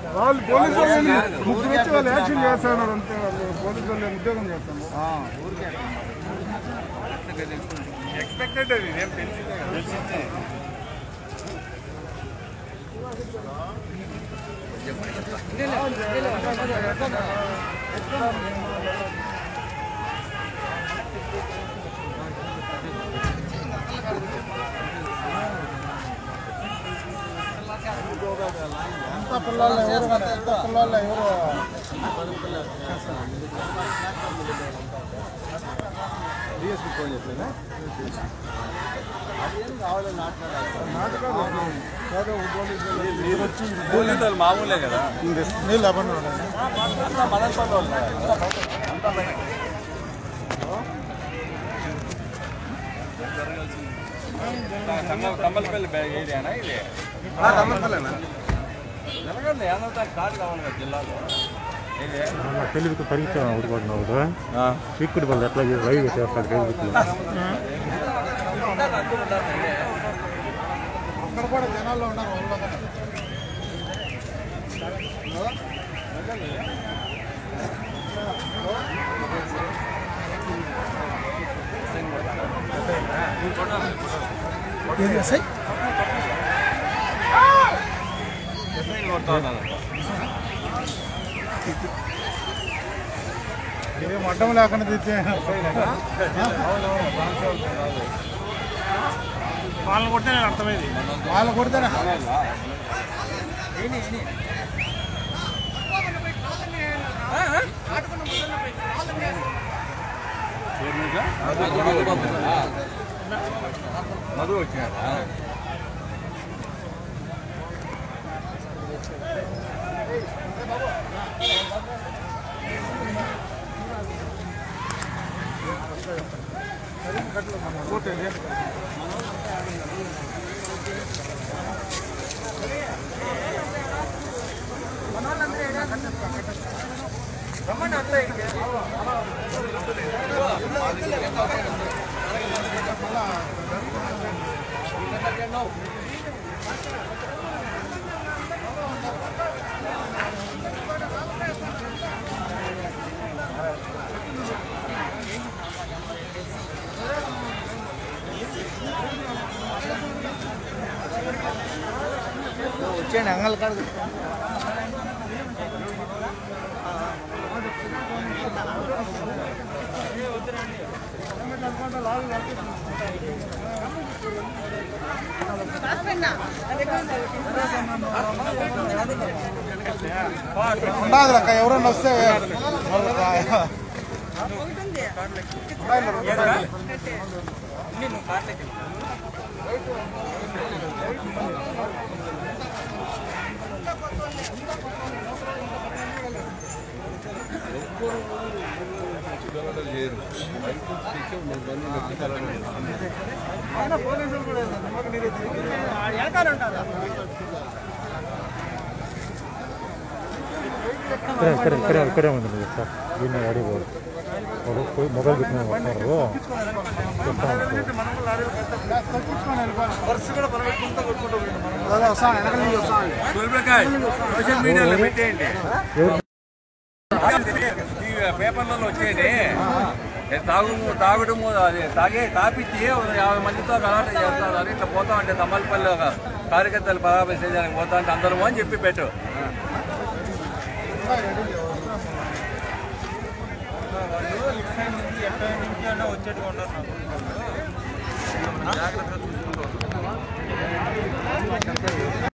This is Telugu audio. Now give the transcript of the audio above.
వాళ్ళు పోలీసు వాళ్ళు ముగ్గురు వచ్చి వాళ్ళు యాక్షన్ చేస్తున్నారు అంతే వాళ్ళు పోలీసు వాళ్ళు ఉద్యోగం చేస్తాను ఎక్స్పెక్టెడ్ అది ఏం తెలిసిందే కదా ఎంత పిల్లలు ఎవరు కానీ ఎంత పిల్లలు ఎవరు డిఎస్పీ ఫోన్ చేసేనా పోలీసులు మామూలే కదా నీళ్ళు అవ్వను మదనపల్లి వాళ్ళు అంతా బయట. కమ్మల్ కమ్మలపల్లి బ్యా- ఏరియానా ఇది జరగండి ఏమంతా కార్డు కావాలి కదా జిల్లాలో ఇది తెలుగుకి పరీక్ష ఊరుకుంటున్నావు చీకుడు వాళ్ళు ఎట్లా రైలు చేస్తారు తెలుగుకి అక్కడ కూడా జనాల్లో ఉన్నారు వాళ్ళు కూడా. ఎస్ఐని కొడతా ఉన్నారంట. ఏం అడ్డం లేకుండా తెచ్చే వాళ్ళని కొడితే నేను అర్థమైంది వాళ్ళు కొడితేనే మధు వచ్చినారా వచ్చేయండి అంగల్ కాడ ఉండదు అక్క ఎవరన్నా వస్తే ఇక్కడే ఇక్కడే ఇక్కడే ఇక్కడే ఉంది మీరు సార్ దీన్ని అడిగోడు వాడు పోయి మొబైల్ పెట్టిన వస్తారు చెప్తా సోషల్ మీడియాలో పెట్టేయండి ఎవరు ఈ పేపర్లలో వచ్చేది ఏ తాగు తాగడము అది తాగే తాపిచ్చి ఒక యాభై మందితో గలాట చేస్తారు అని ఇట్లా పోతా ఉంటే తమ్మలపల్లి ఒక కార్యకర్తలు పరామర్శ చేయడానికి పోతా ఉంటే అందరూ అని చెప్పి పెట్టు